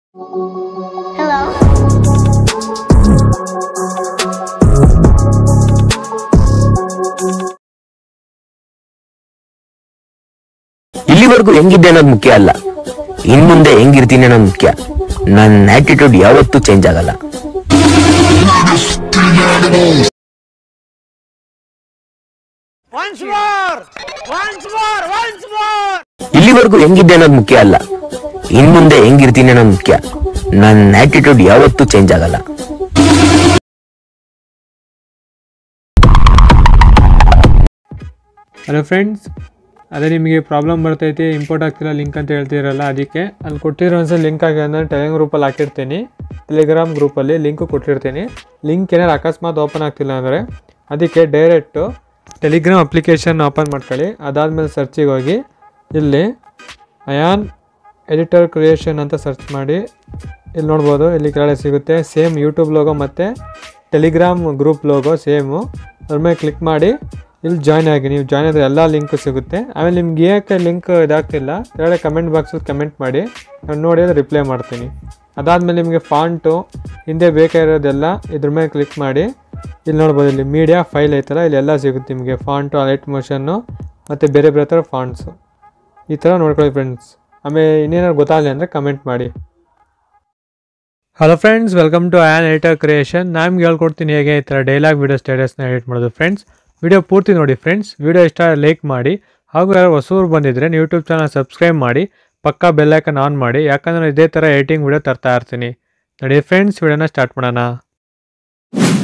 Hello. ಇಲ್ಲಿವರೆಗೂ ಹೆಂಗಿದ್ದೆ ಅನ್ನೋದು ಮುಖ್ಯ ಅಲ್ಲ ಇನ್ ಮುಂದೆ ಹೆಂಗಿರ್ತೀನಿ ಅನ್ನೋದು ಮುಖ್ಯ ನನ್ನ ಆಟಿಟ್ಯೂಡ್ ಯಾವತ್ತೂ ಚೇಂಜ್ ಆಗಲ್ಲ Once more! Once more! Once more! ಇಲ್ಲಿವರೆಗೂ ಹೆಂಗಿದ್ದೆ ಅನ್ನೋದು ಮುಖ್ಯ ಅಲ್ಲ ಇನ್ ಮುಂದೆ ಹೆಂಗಿರ್ತೀನಿ ಅನ್ನೋದು ಮುಖ್ಯ ನನ್ನ ಆಟಿಟ್ಯೂಡ್ ಯಾವತ್ತೂ ಚೇಂಜ್ ಆಗಲ್ಲ ಹಲೋ ಫ್ರೆಂಡ್ಸ್ ಅದೇ ನಿಮಗೆ ಪ್ರಾಬ್ಲಮ್ ಬರ್ತೈತಿ ಇಂಪೋರ್ಟ್ ಆಗ್ತಿಲ್ಲ ಲಿಂಕ್ ಅಂತ ಹೇಳ್ತಿರಲ್ಲ ಅದಕ್ಕೆ ಅಲ್ಲಿ ಕೊಟ್ಟಿರೋ ಒಂದ್ಸಲ ಲಿಂಕ್ ಆಗಿ ನಾನು ಟೆಲಿಗ್ರಾಮ್ ಗ್ರೂಪಲ್ಲಿ ಹಾಕಿರ್ತೀನಿ ಟೆಲಿಗ್ರಾಮ್ ಗ್ರೂಪಲ್ಲಿ ಲಿಂಕು ಕೊಟ್ಟಿರ್ತೀನಿ ಲಿಂಕ್ ಏನಾರು ಅಕಸ್ಮಾತ್ ಓಪನ್ ಆಗ್ತಿಲ್ಲ ಅಂದರೆ ಅದಕ್ಕೆ ಡೈರೆಕ್ಟು ಟೆಲಿಗ್ರಾಮ್ ಅಪ್ಲಿಕೇಶನ್ ಓಪನ್ ಮಾಡ್ಕೊಳ್ಳಿ ಅದಾದಮೇಲೆ ಸರ್ಚಿಗೆ ಹೋಗಿ ಇಲ್ಲಿ ಅಯಾನ್ ಎಡಿಟರ್ ಕ್ರಿಯೇಷನ್ ಅಂತ ಸರ್ಚ್ ಮಾಡಿ ಇಲ್ಲಿ ನೋಡ್ಬೋದು ಇಲ್ಲಿ ಕೆಳಗಡೆ ಸಿಗುತ್ತೆ ಸೇಮ್ ಯೂಟ್ಯೂಬ್ ಲೋಗೋ ಮತ್ತು ಟೆಲಿಗ್ರಾಮ್ ಗ್ರೂಪ್ ಲೋಗೋ ಸೇಮು ಅದ್ರ ಮೇಲೆ ಕ್ಲಿಕ್ ಮಾಡಿ ಇಲ್ಲಿ ಜಾಯ್ನ್ ಆಗಿ ನೀವು ಜಾಯ್ನ್ ಆದರೆ ಎಲ್ಲ ಲಿಂಕು ಸಿಗುತ್ತೆ ಆಮೇಲೆ ನಿಮ್ಗೆ ಯಾಕೆ ಲಿಂಕ್ ಇದಾಗ್ತಿಲ್ಲ ಕೆಳಗಡೆ ಕಮೆಂಟ್ ಬಾಕ್ಸಲ್ಲಿ ಕಮೆಂಟ್ ಮಾಡಿ ನಾನು ನೋಡಿ ಅದು ರಿಪ್ಲೈ ಮಾಡ್ತೀನಿ ಅದಾದಮೇಲೆ ನಿಮಗೆ ಫಾಂಟು ಹಿಂದೆ ಬೇಕಾಗಿರೋದೆಲ್ಲ ಇದ್ರ ಮೇಲೆ ಕ್ಲಿಕ್ ಮಾಡಿ ಇಲ್ಲಿ ನೋಡ್ಬೋದು ಇಲ್ಲಿ ಮೀಡಿಯಾ ಫೈಲ್ ಐತಲ್ಲ ಇಲ್ಲಿ ಎಲ್ಲ ಸಿಗುತ್ತೆ ನಿಮಗೆ ಫಾಂಟು ಅಲೈಟ್ ಮೋಷನ್ನು ಮತ್ತು ಬೇರೆ ಬೇರೆ ಥರ ಫಾಂಟ್ಸು ಈ ಥರ ನೋಡ್ಕೊಳ್ಳಿ ಫ್ರೆಂಡ್ಸ್ ಆಮೇಲೆ ಇನ್ನೇನಾದ್ರು ಗೊತ್ತಾಗಲಿ ಅಂದರೆ ಕಮೆಂಟ್ ಮಾಡಿ hello friends welcome to an editor creation ನಾನು ಹೇಳ್ಕೊಡ್ತೀನಿ ಹೇಗೆ ಈ ಥರ ಡೈಲಾಗ್ ವೀಡಿಯೋ ಸ್ಟೇಟಸ್ನ ಎಡಿಟ್ ಮಾಡೋದು ಫ್ರೆಂಡ್ಸ್ ವಿಡಿಯೋ ಪೂರ್ತಿ ನೋಡಿ ಫ್ರೆಂಡ್ಸ್ ವಿಡಿಯೋ ಇಷ್ಟ ಲೈಕ್ ಮಾಡಿ ಹಾಗೂ ಯಾರು ಹೊಸೂರು ಬಂದಿದ್ದರೆ ಯೂಟ್ಯೂಬ್ ಚಾನಲ್ ಸಬ್ಸ್ಕ್ರೈಬ್ ಮಾಡಿ ಪಕ್ಕಾ ಬೆಲ್ಲೈಕನ್ ಆನ್ ಮಾಡಿ ಯಾಕಂದರೆ ಇದೇ ಥರ ಎಡಿಟಿಂಗ್ ವಿಡಿಯೋ ತರ್ತಾ ಇರ್ತೀನಿ ನೋಡಿ ಫ್ರೆಂಡ್ಸ್ ವಿಡಿಯೋನ ಸ್ಟಾರ್ಟ್ ಮಾಡೋಣ